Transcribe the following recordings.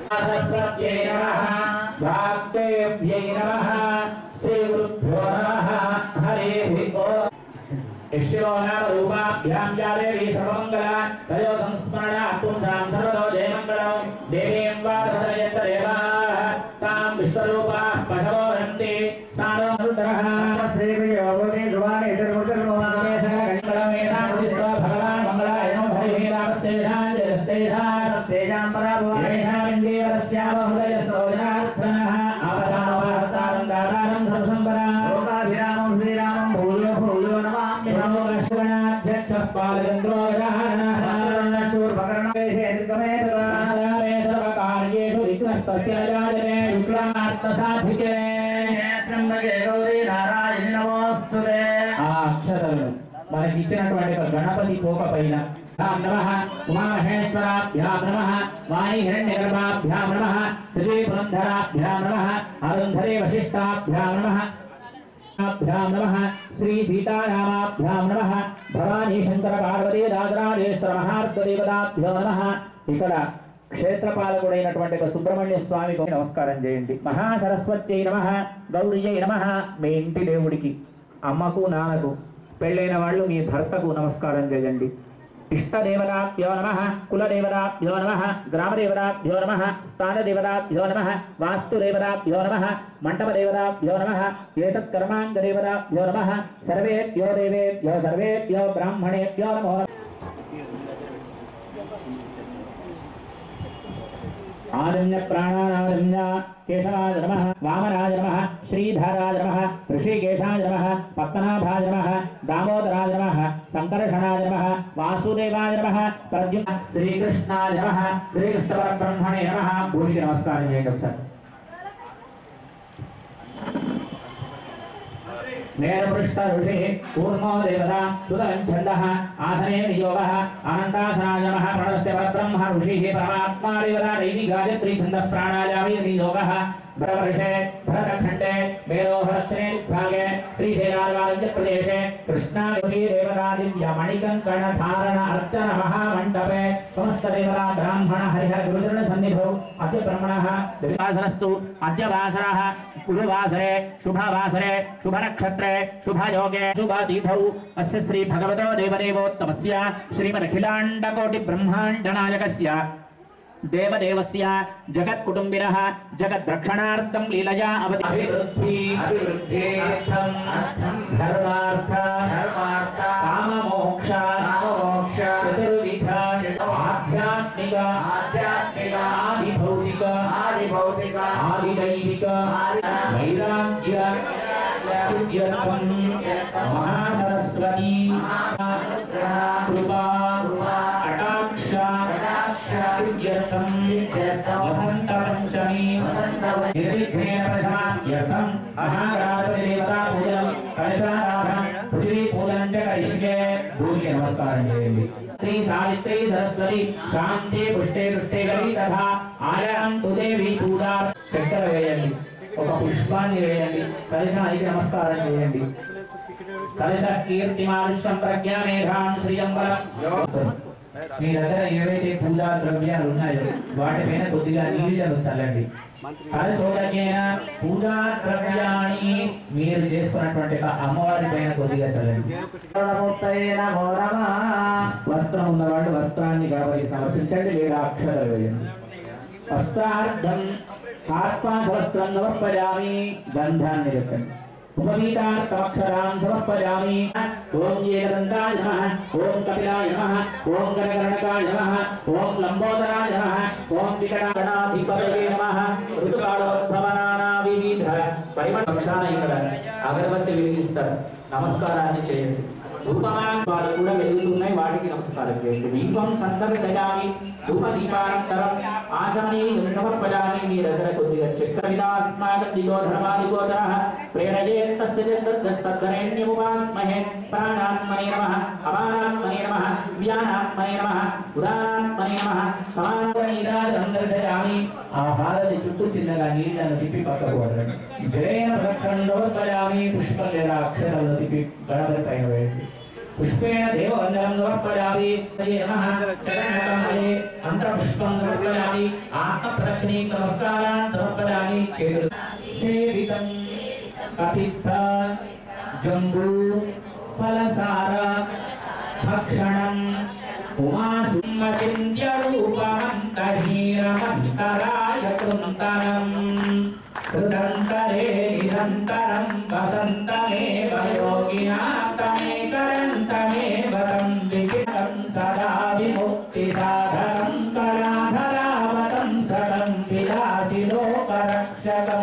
సరస్వత్యై నమః భాక్తేభ్యై నమః శ్రీ గురుభ్యో నమః హరి ఓం యశ్వనామరూపాభ్యాం జాదేవి సర్వమంగళ తయో సంస్మరణ పుంసాం సర్వదో జయమంగళం దేవీం వారధయస్తదేవా తాం విశ్వరూపా పశవో రంతి సానో నరుడరః భగవాన్ మంగళాయ నమో హరి రామస్తేజాం జయస్తేజాం తేజాం పరాభవ లోకాభిరామం శ్రీరామం భూయో భూయో నమామి శూర్పకర్ణ వేషే నిర్గమే త్రయంబకే గౌరీ నారాయణి నమోస్తుతే ఆ అక్షతలను మనకి ఇచ్చినటువంటి ఒక గణపతి పోక పైన నమ ఉమామహేశ్వరాభ్యాం నమ వాణి హిరణ్యగర్భాభ్యాం నమ శ్రీ పురంధరాభ్యాం నమ అరుంధరే వశిష్టాభ్యాం నమ భ్యాం నమ శ్రీ సీతారామాభ్యాం నమ భవానీ శంకర పార్వతీ రాజరాజేశ్వర మహార్దేవతాభ్యో నమ ఇక్కడ క్షేత్రపాలకుడైనటువంటి ఒక సుబ్రహ్మణ్య స్వామికి నమస్కారం చేయండి మహాసరస్వత్యై నమ గౌరియై నమ మీ ఇంటి దేవుడికి అమ్మకు నాన్నకు పెళ్ళైన వాళ్ళు మీ భర్తకు నమస్కారం చేయండి ఇష్టదేవతాభ్యో నమ కులదేవతాభ్యో నమ గ్రామదేవతాభ్యో నమ స్థానదేవతాభ్యో నమ వాస్తుదేవతాభ్యో నమ మంటపదేవతాభ్యో నమ ఏతత్కర్మాంగదేవతాభ్యో నమ సర్వేభ్యో దేవేభ్యో సర్వేభ్యో బ్రాహ్మణేభ్యో నమో ఆదమ్య ప్రాణానాదమ్య కేశవాయ నమ వామనాయ నమ శ్రీధరాయ నమ ఋషికేశాయ నమ పద్మనాభాయ నమ దామోదరాయ నమ సంకర్షణాయ నమ వాసుదేవాయ నమ ప్రద్యు శ్రీకృష్ణాయ నమ శ్రీకృష్ణ పరబ్రహ్మణే నమ భూమికి నమస్కారం చేయండి ఒకసారి నేరపృష్ట ఋషి కూర్మో దేవత సుతరం ఛంద ఆసనే నియోగ అనంతాసనాయ నమః ప్రణవస్య పరబ్రహ్మ ఋషి పరమాత్మా దేవత దైవి గాయత్రి ఛంద ప్రాణాయామి నియోగ భరవర్షే భరతఖండే మేరోహరక్షणे భాగే శ్రీశైలారాజ్య ప్రదేశే కృష్ణాదేవి దేవరాదివ్య మణికంకణ ధారణ అర్చన మహామండపే సమస్త దేవతా బ్రాహ్మణ హరిహర గురుచరణ సన్నిధౌ అద్య బ్రహ్మణః దివాసనస్తు అద్య వాసరः గురువాసరే శుభవాసరే శుభనక్షత్రే శుభయోగే శుభతిథౌ అస్య శ్రీ భగవతో దేవదేవోత్తమస్య శ్రీమదఖిలాండకోటి బ్రహ్మాండ నాయకస్య దేవదేవస్య జగత్కుటుంబినः జగద్రక్షణార్థం లీలయా అవతి అభివృద్ధి అభివృద్ధ్యర్థం ధర్మార్థ ధర్మార్థ కామమోక్ష కామమోక్ష చతుర్విధ ఆధ్యాత్మిక ఆధ్యాత్మిక ఆది భౌతిక ఆది భౌతిక ఆది దైవిక వైరాగ్య సిద్ధ్యర్థం మహాసరస్వతి కృపా కటాక్ష సిద్ధ్యర్థం వసంత పంచమి నిర్విఘ్నేన ప్రశాంత్యర్థం మహాగణాధిపతి దేవతా పూజనం కలశారాధన పృథివీ పూజనం చ కరిష్యే భూమికి నమస్కారం చేయండి శ్రీ సావిత్రి సరస్వతి శాంతి పుష్టే పుష్టే గవి తథా ఆయాం దేవి పూజా చక్కెర వేయండి ఒక పుష్పాన్ని వేయండి కలశానికి నమస్కారం చేయండి కలశ కీర్తిమానుష్యం ప్రజ్ఞా మేఘాం శ్రీయంబరం మీ దగ్గర ఏవైతే పూజా ద్రవ్యాలు ఉన్నాయో వాటిపైన కొద్దిగా నీళ్లను చల్లండి కలశోడకేన పూజా ద్రవ్యాన్ని మీరు చేసుకున్నటువంటి ఒక అమ్మవారి పైన కొద్దిగా చల్లండి మూర్తయే నమో నమః వస్త్రం ఉన్నవాళ్ళు వస్త్రాన్ని గణపతికి సమర్పించండి లేదా అక్షరాలు వేయండి వస్త్రార్థం ఆత్మావస్త్రం సమర్పయామి గంధాన్ని చెప్పండి ఉపవీతార్థమక్షరాం సమర్పయామి ఓం ఏకదంతాయ నమః ఓం కపిలాయ నమః ఓం గణగణకాయ నమః ఓం లంబోదరాయ నమః ఓం వికటాధిపతయే నమః ఋతుకాలోద్భవనానా వివిధ పరిమళ పక్షాన ఇక్కడ అగరబత్తి వెలిగిస్తారు నమస్కారాన్ని చేయండి ధూపమాన్ వారు కూడా వెలుగుతున్నాయి వాటికి నమస్కారం చేయండి దీపం సందర్శయామి ధూప దీపానంతరం ఆచమనీయం సమర్పయామి మీ దగ్గర కొద్దిగా చక్ర విలాస్మాకం దిగో ధర్మాదిగోచర ప్రేరయేత్తస్య జగద్గస్తరేణ్యముపాస్మహే ప్రాణాత్మనే నమః అపానాత్మనే నమః వ్యానాత్మనే నమః ఉదానాత్మనే నమః సమానీరాజం దర్శయామి ఆ భారతి చుట్టూ చిన్నగా నీళ్లను తిప్పి పక్కకు వదలండి జయన ప్రక్షణలో పయామి పుష్పం లేదా అక్షరాలను తిప్పి గణపతి పైన వేయండి పుష్పేణ దేవవందనం సమర్పయామి హరే నమః చరణకమలే మంత్రపుష్పం సమర్పయామి ఆత్మప్రదక్షిణీ నమస్కారాన్ సమర్పయామి చేతులు సేవితం కపిత్త జంబూ ఫలసార భక్షణం ఉమాసుమ్మచింత్య రూపమంతహీరమంతరాయ కృంతనం కృతంతరే నిరంతరం వసంతమేవ యోగినాతమేకరంతమేవ తం విచితం సదా విముక్తి సాధకం కళాధరావతం సదం విలాసి లోకరక్షకం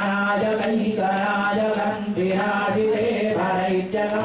అనాయకైకనాయకం వినాశితే భరైత్యకం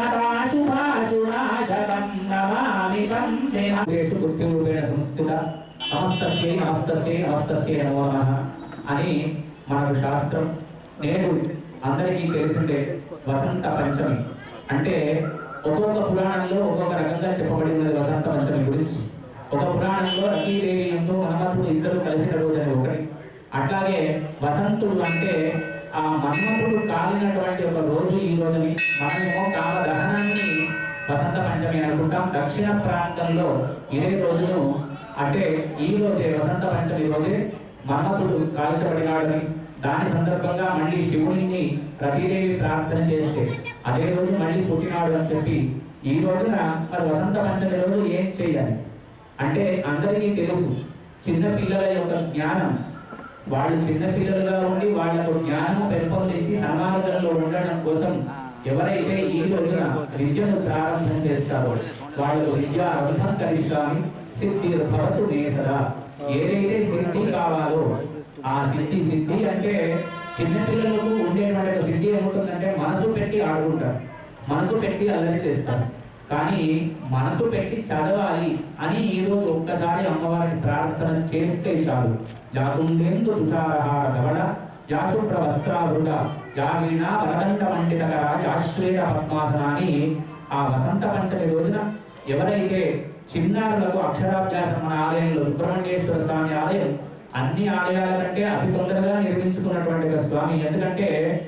నరాశుభాశునాశకం నమామి తం వినాశేషు కృత్యరూపేణ సంస్థిత నమస్తస్యై నమస్తస్యై నమస్తస్యై నమో నమః అని మనకు శాస్త్రం నేడు అందరికీ తెలిసిందే వసంత పంచమి అంటే ఒక్కొక్క పురాణంలో ఒక్కొక్క రకంగా చెప్పబడి ఉన్నది వసంత పంచమి గురించి ఒక పురాణంలో రతీదేవి ఎంతో మన్మథుడు ఇద్దరు కలిసిన రోజు అని ఒకటి అట్లాగే వసంతుడు అంటే ఆ మన్మథుడు కాలినటువంటి ఒక రోజు ఈ రోజుని మనమేమో కాల దహనాన్ని వసంత పంచమి అనుకుంటాం దక్షిణ ప్రాంతంలో ఇదే రోజును అంటే ఈ రోజే వసంత పంచమి రోజే మన్మథుడు కాల్చబడినాడని దాని సందర్భంగా మళ్ళీ శివుడిని రతీదేవి ప్రార్థన చేస్తే అదే రోజు మళ్ళీ పుట్టినాడు అని చెప్పి ఈ రోజున మరి వసంత పంచమి రోజు ఏం చేయాలి అంటే అందరికీ తెలుసు చిన్న పిల్లల యొక్క జ్ఞానం వాళ్ళు చిన్న పిల్లలుగా ఉండి వాళ్ళకు జ్ఞానం పెంపొందించి సమాజంలో ఉండడం కోసం ఎవరైతే ఈ రోజున విద్యను ప్రారంభం చేస్తారో వాళ్ళకు విద్య అర్థం కరిష్టామి సిద్ధి భవతు నేసరా ఏదైతే సిద్ధి కావాలో ఆ సిద్ధి సిద్ధి అంటే చిన్న పిల్లలకు ఉండేటువంటి ఒక సిద్ధి ఏముంటుందంటే మనసు పెట్టి ఆడుకుంటారు మనసు పెట్టి అల్లరి చేస్తారు కానీ మనసు పెట్టి చదవాలి అని ఈ రోజు ఒక్కసారి అమ్మవారిని ప్రార్థన చేస్తే చాలు యాకుండేందు తుషారహార ధవళ యాశుభ్ర వస్త్రావృత యా వీణా వరదండ మండితకర యాశ్వేత పద్మాసనాన్ని ఆ వసంత పంచమి రోజున ఎవరైతే చిన్నారులకు అక్షరాభ్యాసం మన ఆలయంలో సుబ్రహ్మణ్యేశ్వర స్వామి ఆలయం అన్ని ఆలయాల కంటే అతి తొందరగా నిర్మించుకున్నటువంటి ఒక స్వామి ఎందుకంటే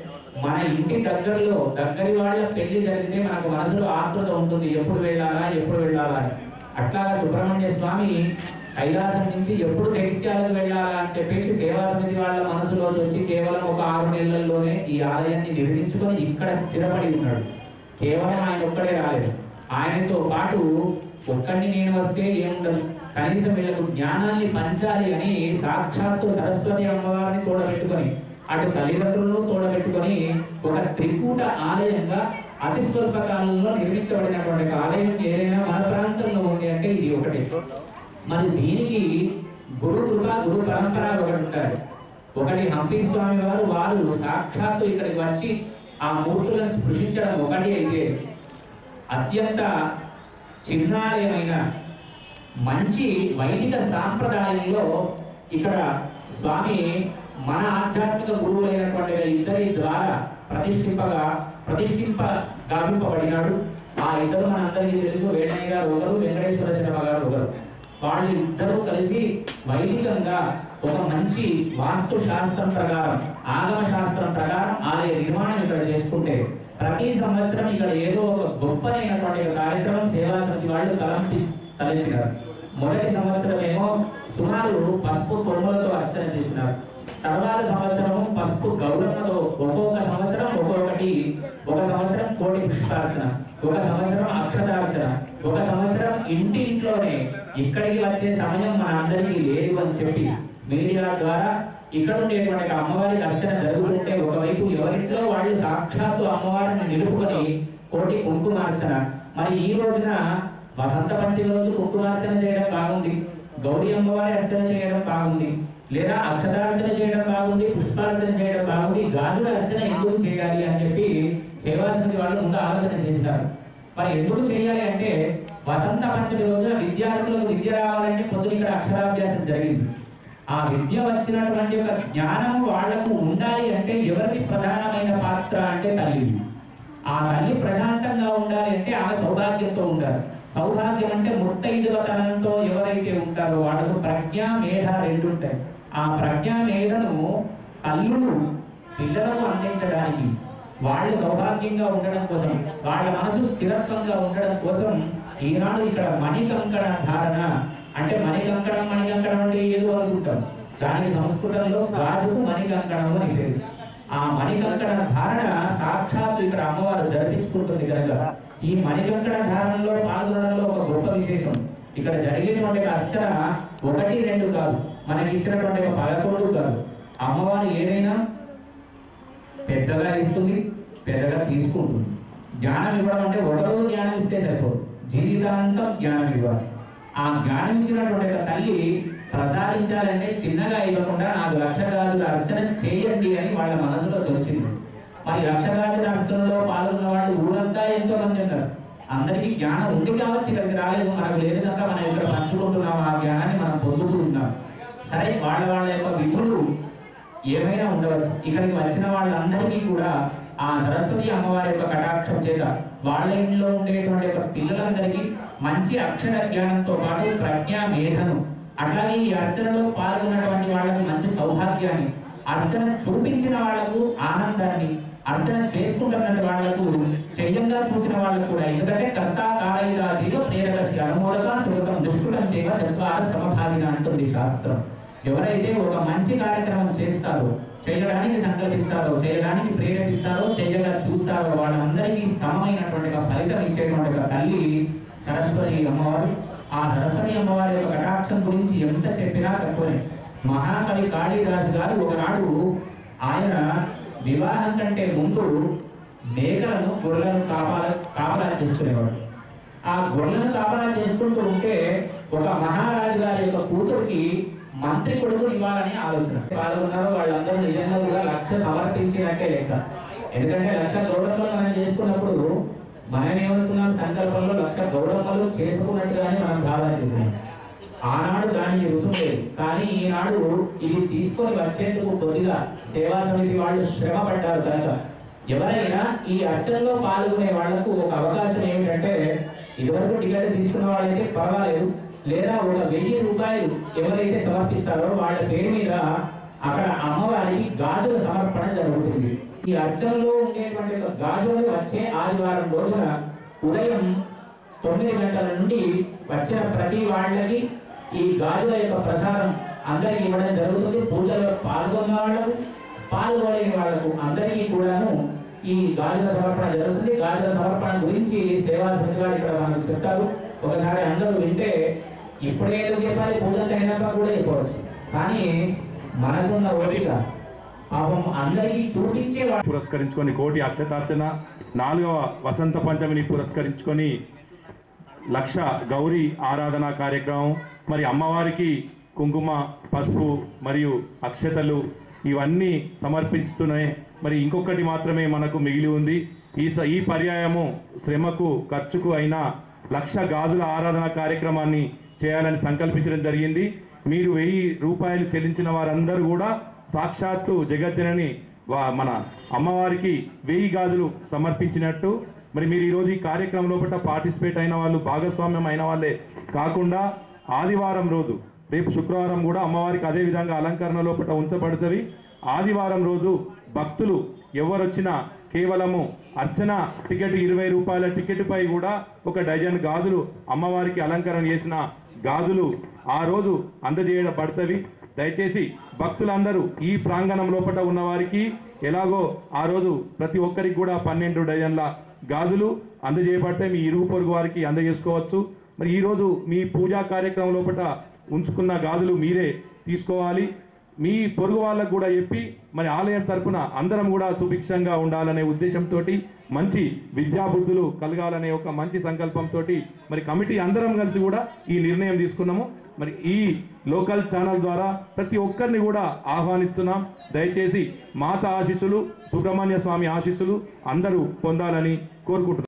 మన ఇంటి దగ్గరలో దగ్గరి వాళ్ళ పెళ్లి జరిగితే మనకు మనసులో ఆతృత ఉంటుంది ఎప్పుడు వెళ్ళాలా ఎప్పుడు వెళ్ళాలా అని అట్లాగా సుబ్రహ్మణ్య స్వామి కైలాసం నుంచి ఎప్పుడు జగిత్యాలకు వెళ్ళాలా అని చెప్పేసి సేవా సమితి వాళ్ళ మనసులో వచ్చి కేవలం ఒక ఆరు నెలల్లోనే ఈ ఆలయాన్ని నిర్మించుకొని ఇక్కడ స్థిరపడి ఉన్నాడు కేవలం ఆయన ఒక్కడే రాలేదు ఆయనతో పాటు ఒక్కడిని నేను వస్తే ఏముండదు కనీసం వీళ్ళకు జ్ఞానాన్ని పంచాలి అని సాక్షాత్తు సరస్వతి అమ్మవారిని తోడబెట్టుకొని అటు తల్లిదండ్రులను తోడబెట్టుకొని ఒక త్రికూట ఆలయంగా అతి స్వల్ప కాలంలో నిర్మించబడినటువంటి ఒక ఆలయం ఏదైనా మన ప్రాంతంలో ఉంది అంటే ఇది ఒకటి మరి దీనికి గురు కృప గురు పరంపర ఒకటి ఉంటారు ఒకటి హంపి స్వామి వారు వారు సాక్షాత్తు ఇక్కడికి వచ్చి ఆ మూర్తులను స్పృశించడం ఒకటి అయితే అత్యంత చిన్నాలయమైన మంచి వైదిక సాంప్రదాయంలో ఇక్కడ స్వామి మన ఆధ్యాత్మిక గురువులైనటువంటి ఇద్దరి ద్వారా ప్రతిష్ఠింపగా ప్రతిష్ఠింప గావింపబడినాడు ఆ ఇద్దరు మనందరికీ తెలుసు వేణయ్య గారు ఒకరు వెంకటేశ్వర శర్మ గారు ఒకరు వాళ్ళు ఇద్దరు కలిసి వైదికంగా ఒక మంచి వాస్తు శాస్త్రం ప్రకారం ఆగమ శాస్త్రం ప్రకారం ఆలయ నిర్మాణం ఇక్కడ చేసుకుంటే ప్రతి సంవత్సరం ఇక్కడ ఏదో ఒక గొప్పనైనటువంటి ఒక కార్యక్రమం సేవా సమితి వాళ్ళు తలంపి తలచినారు మొదటి సంవత్సరం ఏమో సుమారు పసుపు కొమ్ములతో అర్చన చేసినారు తర్వాత సంవత్సరము పసుపు గౌరమ్మతో ఒక్కొక్క సంవత్సరం ఒక్కొక్కటి ఒక సంవత్సరం కోటి పుష్పార్చన ఒక సంవత్సరం అక్షతార్చన ఒక సంవత్సరం ఇంటి ఇంట్లోనే ఇక్కడికి వచ్చే సమయం మన అందరికీ లేదు అని చెప్పి మీడియా ద్వారా ఇక్కడ ఉండేటువంటి ఒక అమ్మవారికి అర్చన జరుగుతుంటే ఒకవైపు ఎవరింట్లో వాళ్ళు సాక్షాత్తు అమ్మవారిని నిలుపుకొని కోటి కుంకుమార్చన మరి ఈ రోజున వసంత పంచమి రోజు కుంకుమార్చన చేయడం బాగుంది గౌరీ అమ్మవారి అర్చన చేయడం బాగుంది లేదా అక్షరార్చన చేయడం బాగుంది పుష్పార్చన చేయడం బాగుంది గాజుల అర్చన ఎందుకు చేయాలి అని చెప్పి సేవా సమితి వాళ్ళు ముందు ఆలోచన చేశారు మరి ఎందుకు చేయాలి అంటే వసంత పంచమి రోజున విద్యార్థులకు విద్య రావాలంటే పొద్దున ఇక్కడ అక్షరాభ్యాసం జరిగింది ఆ విద్య వచ్చినటువంటి ఒక జ్ఞానము వాళ్లకు ఉండాలి అంటే ఎవరిది ప్రధానమైన పాత్ర అంటే తల్లి ఆ తల్లి ప్రశాంతంగా ఉండాలి అంటే ఆమె సౌభాగ్యంతో ఉండాలి సౌభాగ్యం అంటే ముత్తైదువతనంతో ఎవరైతే ఉంటారో వాళ్ళకు ప్రజ్ఞ మేధ రెండు ఉంటాయి ఆ ప్రజ్ఞ మేధను తల్లులు పిల్లలకు అందించడానికి వాళ్ళు సౌభాగ్యంగా ఉండడం కోసం వాళ్ళ మనసు స్థిరత్వంగా ఉండడం కోసం ఈనాడు ఇక్కడ మణికంకణ ధారణ అంటే మణికంకణం మణికంకణం అంటే ఏదో అనుకుంటాం దానికి సంస్కృతంలో గాజుకు మణికంకణం అని పేరు ఆ మణికంకణ ధారణ సాక్షాత్తు ఇక్కడ అమ్మవారు జరిపించుకుంటుంది కనుక ఈ మణికంకణ ధారణలో పాల్గొనడంలో ఒక గొప్ప విశేషం ఇక్కడ జరిగినటువంటి ఒక అర్చన ఒకటి రెండు కాదు మనకి ఇచ్చినటువంటి ఒక పదకొండు కాదు అమ్మవారు ఏదైనా పెద్దగా ఇస్తుంది పెద్దగా తీసుకుంటుంది జ్ఞానం ఇవ్వడం అంటే ఒకరోజు జ్ఞానం ఇస్తే సరిపోదు జీవితాంతం జ్ఞానం ఇవ్వాలి ఆ జ్ఞానం ఇచ్చినటువంటి ఒక తల్లి ప్రసాదించాలంటే చిన్నగా ఇవ్వకుండా నాకు లక్ష గాజుల అర్చన చేయండి అని వాళ్ళ మనసులో వచ్చింది మరి లక్ష గాజుల అర్చనలో పాల్గొన్న వాళ్ళు ఊరంతా ఎంతో మంది ఉన్నారు అందరికీ జ్ఞానం ఉంది కావచ్చు ఇక్కడికి రాలేదు మనకు లేదు కనుక మనం ఇక్కడ పంచుకుంటున్నాం ఆ జ్ఞానాన్ని మనం పొందుతూ ఉన్నాం సరే వాళ్ళ వాళ్ళ యొక్క విధులు ఏమైనా ఉండవచ్చు ఇక్కడికి వచ్చిన వాళ్ళందరికీ కూడా ఆ సరస్వతి అమ్మవారి యొక్క కటాక్షం చేత వాళ్ళ ఇంట్లో ఉండేటువంటి యొక్క పిల్లలందరికీ మంచి అక్షర జ్ఞానంతో పాటు ప్రజ్ఞా మేధను అట్లాగే ఈ అర్చనలో పాల్గొన్నటువంటి వాళ్ళకి మంచి సౌభాగ్యాన్ని అర్చన చూపించిన వాళ్లకు ఆనందాన్ని అర్చన చేసుకుంటున్న వాళ్లకు చెయ్యంగా చూసిన వాళ్ళకు కూడా ఎందుకంటే కర్త కారయిరాజీలో ప్రేరకస్య అనుమూలక సుగతం దుష్కృతం చేయవ చత్వార సమభాగిన అంటుంది శాస్త్రం ఎవరైతే ఒక మంచి కార్యక్రమం చేస్తారో చేయడానికి సంకల్పిస్తారో చేయడానికి ప్రేరేపిస్తారో చేయగా చూస్తారో వాళ్ళందరికీ సమమైనటువంటి ఒక ఫలితం ఇచ్చేటువంటి ఒక తల్లి సరస్వతి అమ్మవారు ఆ సరస్వతి అమ్మవారి యొక్క కటాక్షం గురించి ఎంత చెప్పినా తక్కువనే మహాకవి కాళీదాసు గారు ఒకనాడు ఆయన వివాహం కంటే ముందు మేకలను గొర్రెలను కాపాల కాపలా చేసుకునేవాడు ఆ గొర్రెలను కాపలా చేసుకుంటూ ఉంటే ఒక మహారాజు గారి యొక్క కూతురికి మంత్రి కొడుకు ఇవ్వాలని ఆలోచన పాల్గొన్నారు వాళ్ళందరూ నిజంగా కూడా లక్ష సమర్పించినట్టే లెక్క ఎందుకంటే లక్ష గౌరమ్మలు మనం చేసుకున్నప్పుడు మనం ఏమనుకున్నాం సంకల్పంలో లక్ష గౌరమ్మలు చేసుకున్నట్టుగానే మనం భావన చేసాం ఆనాడు దానికి రుసుము లేదు కానీ ఈనాడు ఇది తీసుకొని వచ్చేందుకు కొద్దిగా సేవా సమితి వాళ్ళు శ్రమ పడ్డారు కనుక ఎవరైనా ఈ అర్చనలో పాల్గొనే వాళ్లకు ఒక అవకాశం ఏమిటంటే ఇదివరకు టికెట్ తీసుకున్న వాళ్ళైతే పర్వాలేదు లేదా ఒక వెయ్యి రూపాయలు ఎవరైతే సమర్పిస్తారో వాళ్ళ పేరు మీద అక్కడ అమ్మవారికి గాజుల సమర్పణ జరుగుతుంది ఈ అర్చనలో ఉండేటువంటి ఒక గాజులు వచ్చే ఆదివారం రోజున ఉదయం తొమ్మిది గంటల నుండి వచ్చిన ప్రతి వాళ్ళకి ఈ గాజుల యొక్క ప్రసాదం అందరికి ఇవ్వడం జరుగుతుంది పూజలో పాల్గొన్న వాళ్ళకు పాల్గొలేని వాళ్ళకు అందరికీ కూడాను ఈ గాజుల సమర్పణ జరుగుతుంది గాజుల సమర్పణ గురించి సేవా సమితి వారు ఇక్కడ మనకు చెప్తారు ఒకసారి అందరూ వింటే ఇప్పుడే ఏదో చెప్పాలి పూజలు అయినాక కూడా చెప్పవచ్చు కానీ మనకున్న ఓపిక పాపం అందరికీ చూపించే వా- పురస్కరించుకొని కోటి అక్షతార్చన నాలుగవ వసంత పంచమిని పురస్కరించుకొని లక్ష గౌరీ ఆరాధన కార్యక్రమం మరి అమ్మవారికి కుంకుమ పసుపు మరియు అక్షతలు ఇవన్నీ సమర్పిస్తున్నాయి మరి ఇంకొకటి మాత్రమే మనకు మిగిలి ఉంది ఈ స- ఈ పర్యాయము శ్రమకు ఖర్చుకు అయిన లక్ష గాజుల ఆరాధన కార్యక్రమాన్ని చేయాలని సంకల్పించడం జరిగింది మీరు వెయ్యి రూపాయలు చెల్లించిన వారందరూ కూడా సాక్షాత్తు జగజ్జనని వా- మన అమ్మవారికి వెయ్యి గాజులు సమర్పించినట్టు మరి మీరు ఈరోజు ఈ కార్యక్రమం లోపల పార్టిసిపేట్ అయిన వాళ్ళు భాగస్వామ్యం అయిన వాళ్ళే కాకుండా ఆదివారం రోజు రేపు శుక్రవారం కూడా అమ్మవారికి అదే విధంగా అలంకరణ లోపల ఉంచబడుతుంది ఆదివారం రోజు భక్తులు ఎవరొచ్చినా కేవలము అర్చన టికెట్ ఇరవై రూపాయల టికెట్ పై కూడా ఒక డజన్ గాజులు అమ్మవారికి అలంకరణ చేసిన గాజులు ఆ రోజు అందజేయబడతవి దయచేసి భక్తులందరూ ఈ ప్రాంగణం లోపల ఉన్న వారికి ఎలాగో ఆ రోజు ప్రతి ఒక్కరికి కూడా పన్నెండు డజన్ల గాజులు అందజేయబడితే మీ ఇరుగు పొరుగు వారికి అందజేసుకోవచ్చు మరి ఈరోజు మీ పూజా కార్యక్రమం లోపల ఉంచుకున్న గాజులు మీరే తీసుకోవాలి మీ పొరుగు వాళ్ళకు కూడా చెప్పి మరి ఆలయం తరపున అందరం కూడా సుభిక్షంగా ఉండాలనే ఉద్దేశంతో మంచి విద్యాబుద్ధులు కలగాలనే ఒక మంచి సంకల్పంతో మరి కమిటీ అందరం కలిసి కూడా ఈ నిర్ణయం తీసుకున్నాము మరి ఈ లోకల్ ఛానల్ ద్వారా ప్రతి ఒక్కరిని కూడా ఆహ్వానిస్తున్నాం దయచేసి మాత ఆశీస్సులు సుబ్రహ్మణ్య స్వామి ఆశీస్సులు అందరూ పొందాలని కోరుకుంటున్నాం